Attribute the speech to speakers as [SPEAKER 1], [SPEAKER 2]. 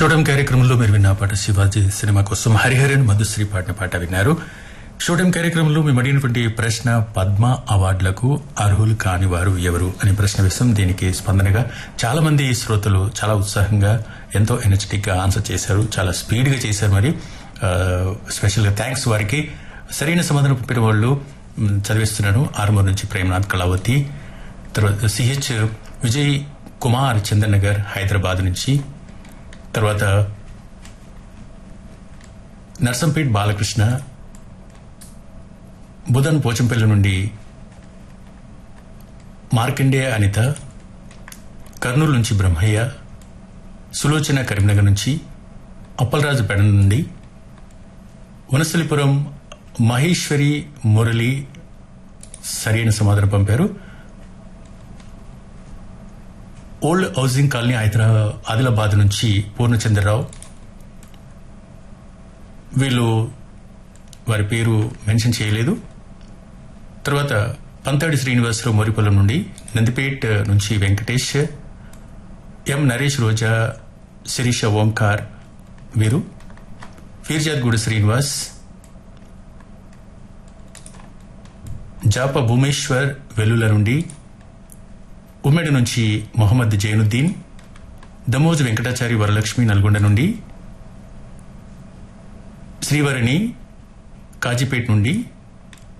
[SPEAKER 1] షోటం కార్యక్రమంలో మీరు విన్న పాట శివాజీ సినిమా కోసం హరిహరన్ మధుశ్రీ పాడిన పాట విన్నారు షోటం కార్యక్రమంలో మేము అడిగినటువంటి ప్రశ్న పద్మ అవార్డులకు అర్హులు కాని వారు ఎవరు అనే ప్రశ్న విషయం దీనికి స్పందనగా చాలా మంది శ్రోతలు చాలా ఉత్సాహంగా ఎంతో ఎనర్జెటిక్ గా ఆన్సర్ చేశారు చాలా స్పీడ్ గా చేశారు మరి స్పెషల్ గా థ్యాంక్స్ వారికి సరైన సమాధానం పంపిన వాళ్ళు మ్, చదివిస్తున్నాను ఆర్మూర్ నుంచి ప్రేమనాథ్ కళావతి తర్వాత సిహెచ్ విజయ్ కుమార్ చందనగర్ హైదరాబాద్ నుంచి తర్వాత నర్సంపేట్ బాలకృష్ణ బుధన్ పోచంపల్లి నుండి మార్కండేయ అనిత కర్నూలు నుంచి బ్రహ్మయ్య సులోచన కరీంనగర్ నుంచి అప్పలరాజు పెడ నుండి వనస్థలిపురం మహేశ్వరి మురళి సరైన సమాధానం పంపారు ఓల్డ్ హౌసింగ్ కాలనీ హైదరా ఆదిలాబాద్ నుంచి పూర్ణచంద్రరావు వీళ్ళు వారి పేరు మెన్షన్ చేయలేదు తర్వాత పంతాడి శ్రీనివాసరావు మోరిపొలం నుండి నందిపేట్ నుంచి వెంకటేష్ ఎం నరేష్ రోజా శిరీష ఓంకార్ వీరు ఫీర్జాద్గూడ శ్రీనివాస్ జాప భూమేశ్వర్ వెల్లుల నుండి ఉమ్మడి నుంచి మొహమ్మద్ జైనుద్దీన్ దమోజు వెంకటాచారి వరలక్ష్మి నల్గొండ నుండి శ్రీవరిని కాజీపేట నుండి